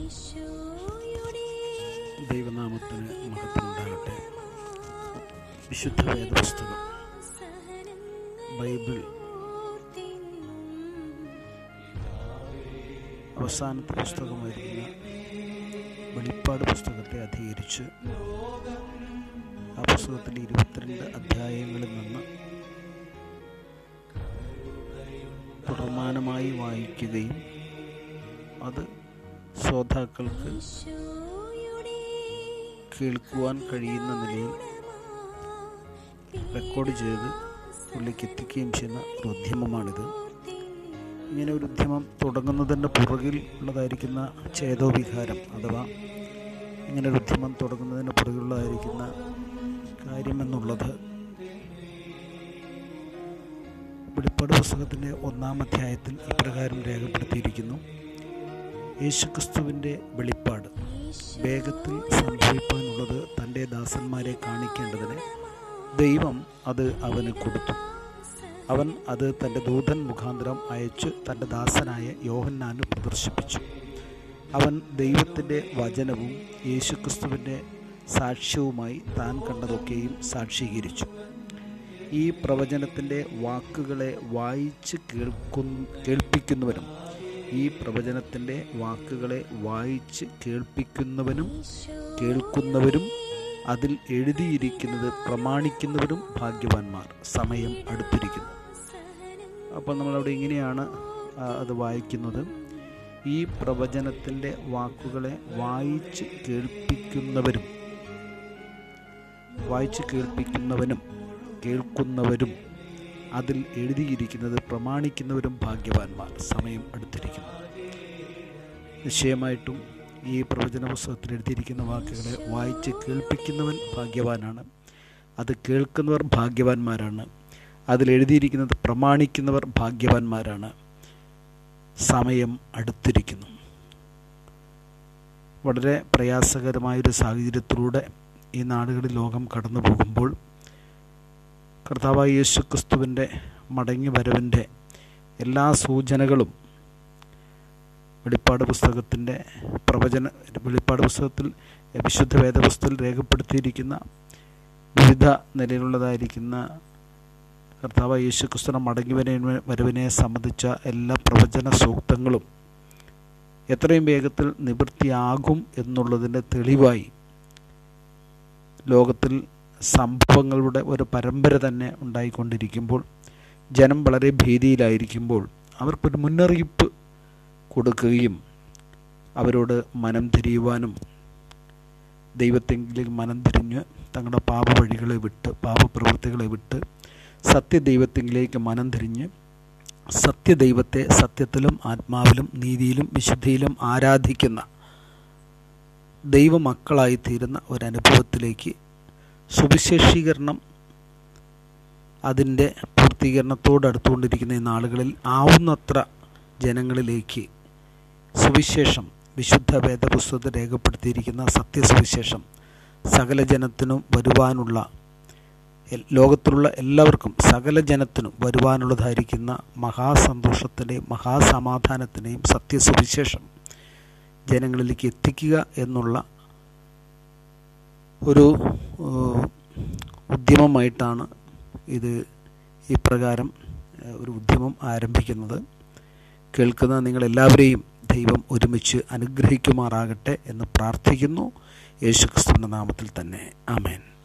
ദൈവനാമത്തിന് മഹത്വമുണ്ടാകട്ടെ വിശുദ്ധ വേദപുസ്തകം ബൈബിൾ അവസാനത്തെ പുസ്തകമായിരുന്ന വെളിപ്പാട് പുസ്തകത്തെ അധികരിച്ച് ആ പുസ്തകത്തിലെ ഇരുപത്തിരണ്ട് അധ്യായങ്ങളിൽ നിന്ന് തുടർമാനമായി വായിക്കുകയും അത് ശ്രോതാക്കൾക്ക് കേൾക്കുവാൻ കഴിയുന്ന നിലയിൽ റെക്കോർഡ് ചെയ്ത് ഉള്ളിലേക്ക് എത്തിക്കുകയും ചെയ്യുന്ന ഒരു ഉദ്യമമാണിത് ഇങ്ങനെ ഒരു ഉദ്യമം തുടങ്ങുന്നതിൻ്റെ പുറകിൽ ഉള്ളതായിരിക്കുന്ന ചേതോവികാരം അഥവാ ഇങ്ങനെ ഒരു ഉദ്യമം തുടങ്ങുന്നതിന് പുറകിലുള്ളതായിരിക്കുന്ന കാര്യമെന്നുള്ളത് വെളിപ്പാട് പുസ്തകത്തിൻ്റെ ഒന്നാം അധ്യായത്തിൽ ഇപ്രകാരം രേഖപ്പെടുത്തിയിരിക്കുന്നു യേശുക്രിസ്തുവിൻ്റെ വെളിപ്പാട് വേഗത്തിൽ സംഭവിക്കാനുള്ളത് തൻ്റെ ദാസന്മാരെ കാണിക്കേണ്ടതിന് ദൈവം അത് അവന് കൊടുത്തു അവൻ അത് തൻ്റെ ദൂതൻ മുഖാന്തരം അയച്ച് തൻ്റെ ദാസനായ യോഹന്നാന് പ്രദർശിപ്പിച്ചു അവൻ ദൈവത്തിൻ്റെ വചനവും യേശുക്രിസ്തുവിൻ്റെ സാക്ഷ്യവുമായി താൻ കണ്ടതൊക്കെയും സാക്ഷീകരിച്ചു ഈ പ്രവചനത്തിൻ്റെ വാക്കുകളെ വായിച്ച് കേൾക്കു കേൾപ്പിക്കുന്നവനും ഈ പ്രവചനത്തിൻ്റെ വാക്കുകളെ വായിച്ച് കേൾപ്പിക്കുന്നവനും കേൾക്കുന്നവരും അതിൽ എഴുതിയിരിക്കുന്നത് പ്രമാണിക്കുന്നവരും ഭാഗ്യവാന്മാർ സമയം അടുത്തിരിക്കുന്നു അപ്പോൾ നമ്മളവിടെ ഇങ്ങനെയാണ് ആ, അത് വായിക്കുന്നത് ഈ പ്രവചനത്തിൻ്റെ വാക്കുകളെ വായിച്ച് കേൾപ്പിക്കുന്നവരും വായിച്ച് കേൾപ്പിക്കുന്നവനും കേൾക്കുന്നവരും അതിൽ എഴുതിയിരിക്കുന്നത് പ്രമാണിക്കുന്നവരും ഭാഗ്യവാന്മാർ സമയം അടുത്തിരിക്കുന്നു നിശ്ചയമായിട്ടും ഈ പ്രവചന പുസ്തകത്തിൽ എഴുതിയിരിക്കുന്ന വാക്കുകളെ വായിച്ച് കേൾപ്പിക്കുന്നവൻ ഭാഗ്യവാനാണ് അത് കേൾക്കുന്നവർ ഭാഗ്യവാന്മാരാണ് അതിൽ എഴുതിയിരിക്കുന്നത് പ്രമാണിക്കുന്നവർ ഭാഗ്യവാന്മാരാണ് സമയം അടുത്തിരിക്കുന്നു വളരെ പ്രയാസകരമായൊരു സാഹചര്യത്തിലൂടെ ഈ നാടുകളിൽ ലോകം കടന്നു പോകുമ്പോൾ കർത്താവായ യേശു ക്രിസ്തുവിൻ്റെ മടങ്ങി വരവിൻ്റെ എല്ലാ സൂചനകളും വെളിപ്പാട് പുസ്തകത്തിൻ്റെ പ്രവചന വെളിപ്പാട് പുസ്തകത്തിൽ വിശുദ്ധ വേദപുസ്തകത്തിൽ രേഖപ്പെടുത്തിയിരിക്കുന്ന വിവിധ നിലയിലുള്ളതായിരിക്കുന്ന കർത്താവ് യേശു ക്രിസ്തുവിനെ മടങ്ങി വരവിനെ വരവിനെ സംബന്ധിച്ച എല്ലാ പ്രവചന സൂക്തങ്ങളും എത്രയും വേഗത്തിൽ നിവൃത്തിയാകും എന്നുള്ളതിൻ്റെ തെളിവായി ലോകത്തിൽ സംഭവങ്ങളുടെ ഒരു പരമ്പര തന്നെ ഉണ്ടായിക്കൊണ്ടിരിക്കുമ്പോൾ ജനം വളരെ ഭീതിയിലായിരിക്കുമ്പോൾ അവർക്കൊരു മുന്നറിയിപ്പ് കൊടുക്കുകയും അവരോട് മനം തിരിയുവാനും ദൈവത്തെങ്കിൽ മനം തിരിഞ്ഞ് തങ്ങളുടെ പാപവഴികളെ വിട്ട് പാപപ്രവൃത്തികളെ വിട്ട് സത്യദൈവത്തെങ്കിലേക്ക് മനം തിരിഞ്ഞ് സത്യദൈവത്തെ സത്യത്തിലും ആത്മാവിലും നീതിയിലും വിശുദ്ധിയിലും ആരാധിക്കുന്ന ദൈവമക്കളായി തീരുന്ന ഒരനുഭവത്തിലേക്ക് സുവിശേഷീകരണം അതിൻ്റെ പൂർത്തീകരണത്തോട് അടുത്തുകൊണ്ടിരിക്കുന്ന ഈ നാളുകളിൽ ആവുന്നത്ര ജനങ്ങളിലേക്ക് സുവിശേഷം വിശുദ്ധ വേദപുസ്തകത്തിൽ രേഖപ്പെടുത്തിയിരിക്കുന്ന സത്യസുവിശേഷം സകല ജനത്തിനും വരുവാനുള്ള എൽ- ലോകത്തിലുള്ള എല്ലാവർക്കും സകല ജനത്തിനും വരുവാനുള്ളതായിരിക്കുന്ന മഹാസന്തോഷത്തിൻ്റെയും മഹാസമാധാനത്തിൻ്റെയും സത്യസുവിശേഷം ജനങ്ങളിലേക്ക് എത്തിക്കുക എന്നുള്ള ഒരു ഏഹ്, ഉദ്യമമായിട്ടാണ് ഇത് ഇപ്രകാരം ഏഹ്, ഒരു ഉദ്യമം ആരംഭിക്കുന്നത് കേൾക്കുന്ന നിങ്ങളെല്ലാവരെയും ദൈവം ഒരുമിച്ച് അനുഗ്രഹിക്കുമാറാകട്ടെ എന്ന് പ്രാർത്ഥിക്കുന്നു യേശുക്രിസ്തുവിൻ്റെ നാമത്തിൽ തന്നെ ആമേൻ